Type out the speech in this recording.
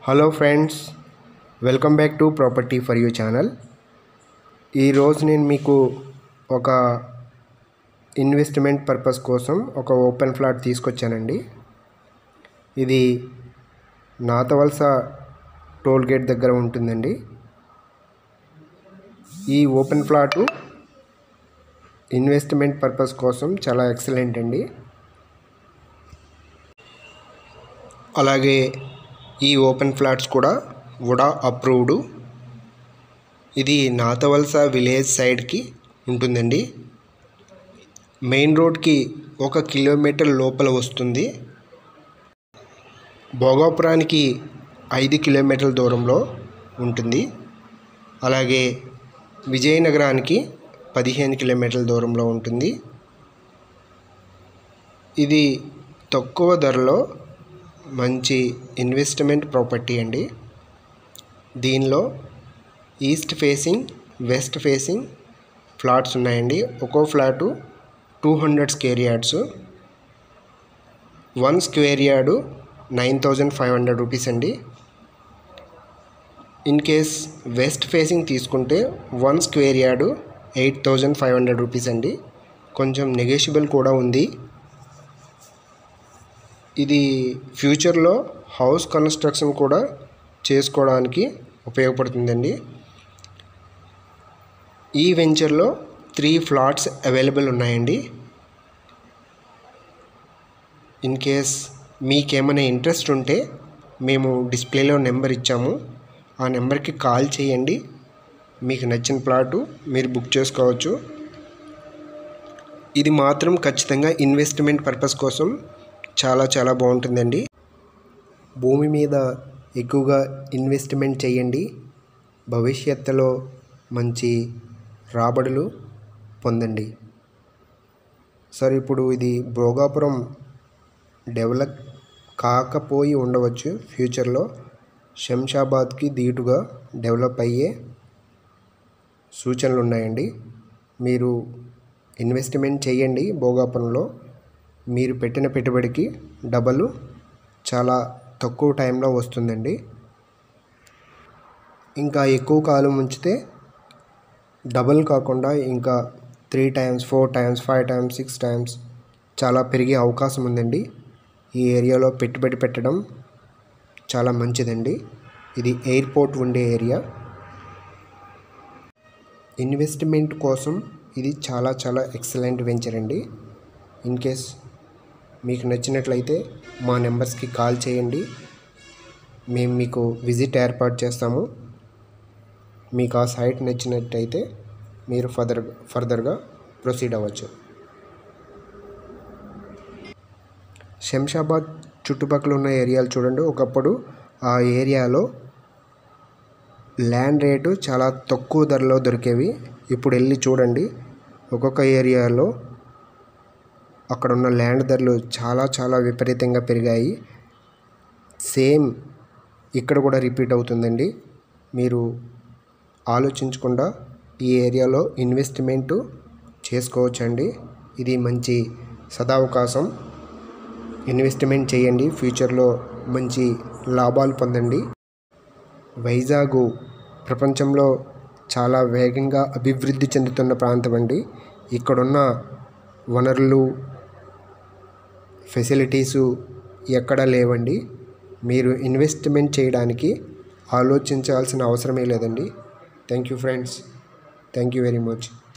hello friends welcome back to property for you channel ఈరోజు నేను మీకు ఒక ఇన్వెస్ట్మెంట్ పర్పస్ కోసం ఒక ఓపెన్ ఫ్లాట్ తీసుకొచ్చానండి ఇది నాతవలస టోల్ గేట్ దగ్గర ఉంటుందండి ఈ ఓపెన్ ఫ్లాటు ఇన్వెస్ట్మెంట్ పర్పస్ కోసం చాలా ఎక్సలెంట్ అండి అలాగే ఈ ఓపెన్ ఫ్లాట్స్ కూడా వుడా అప్రూవ్డ్ ఇది నాతవలస విలేజ్ సైడ్కి ఉంటుందండి మెయిన్ రోడ్కి ఒక కిలోమీటర్ లోపల వస్తుంది భోగాపురానికి ఐదు కిలోమీటర్ల దూరంలో ఉంటుంది అలాగే విజయనగరానికి పదిహేను కిలోమీటర్ల దూరంలో ఉంటుంది ఇది తక్కువ ధరలో మంచి ఇన్వెస్ట్మెంట్ ప్రాపర్టీ అండి దీనిలో east facing west facing flats ఉన్నాయండి ఒక్కో flat two hundred square yards one square yard nine thousand five hundred rupees అండి ఇన్ కేస్ వెస్ట్ ఫేసింగ్ తీసుకుంటే one square yard eight thousand five hundred rupees అండి కొంచెం negotiable కూడా ఉంది ఇది ఫ్యూచర్లో హౌస్ కన్స్ట్రక్షన్ కూడా చేసుకోవడానికి ఉపయోగపడుతుందండి ఈ వెంచర్లో త్రీ ఫ్లాట్స్ అవైలబుల్ ఉన్నాయండి ఇన్ కేస్ మీకేమైనా ఇంట్రెస్ట్ ఉంటే మేము డిస్ప్లేలో నెంబర్ ఇచ్చాము ఆ నెంబర్కి కాల్ చేయండి మీకు నచ్చిన ప్లాటు మీరు బుక్ చేసుకోవచ్చు ఇది మాత్రం ఖచ్చితంగా ఇన్వెస్ట్మెంట్ పర్పస్ కోసం చాలా చాలా బాగుంటుందండి భూమి మీద ఎక్కువగా ఇన్వెస్ట్మెంట్ చేయండి భవిష్యత్తులో మంచి రాబడులు పొందండి సార్ ఇప్పుడు ఇది భోగాపురం డెవలప్ కాకపోయి ఉండవచ్చు ఫ్యూచర్లో శంషాబాద్కి ధీటుగా డెవలప్ అయ్యే సూచనలు ఉన్నాయండి మీరు ఇన్వెస్ట్మెంట్ చేయండి భోగాపురంలో మీరు పెట్టిన పెట్టుబడికి డబల్ చాలా తక్కువ టైంలో వస్తుందండి ఇంకా ఎక్కువ కాలం ఉంచితే డబల్ కాకుండా ఇంకా three times four times five times six times చాలా పెరిగే అవకాశం ఉందండి ఈ ఏరియాలో పెట్టుబడి పెట్టడం చాలా మంచిదండి ఇది ఎయిర్పోర్ట్ ఉండే ఏరియా ఇన్వెస్ట్మెంట్ కోసం ఇది చాలా చాలా ఎక్సలెంట్ వెంచర్ అండి ఇన్ కేస్ మీకు నచ్చినట్లయితే మా నెంబర్స్కి కాల్ చేయండి మేము మీకు విజిట్ ఏర్పాటు చేస్తాము మీకు ఆ సైట్ నచ్చినట్టయితే మీరు ఫర్దర్ ఫర్దర్గా ప్రొసీడ్ అవ్వచ్చు శంషాబాద్ చుట్టుపక్కల ఉన్న ఏరియాలు చూడండి ఒకప్పుడు ఆ ఏరియాలో ల్యాండ్ రేటు చాలా తక్కువ ధరలో దొరికేవి ఇప్పుడు వెళ్ళి చూడండి ఒక్కొక్క ఏరియాలో అక్కడ ఉన్న ల్యాండ్ ధరలు చాలా చాలా విపరీతంగా పెరిగాయి సేమ్ ఇక్కడ కూడా రిపీట్ అవుతుందండి మీరు ఆలోచించకుండా ఈ ఏరియాలో ఇన్వెస్ట్మెంటు చేసుకోవచ్చండి ఇది మంచి సదావకాశం ఇన్వెస్ట్మెంట్ చేయండి ఫ్యూచర్లో మంచి లాభాలు పొందండి వైజాగ్ ప్రపంచంలో చాలా వేగంగా అభివృద్ధి చెందుతున్న ప్రాంతం అండి ఇక్కడున్న వనరులు ఫెసిలిటీసు ఎక్కడా లేవండి మీరు ఇన్వెస్ట్మెంట్ చేయడానికి ఆలోచించాల్సిన అవసరమే లేదండి thank you friends thank you very much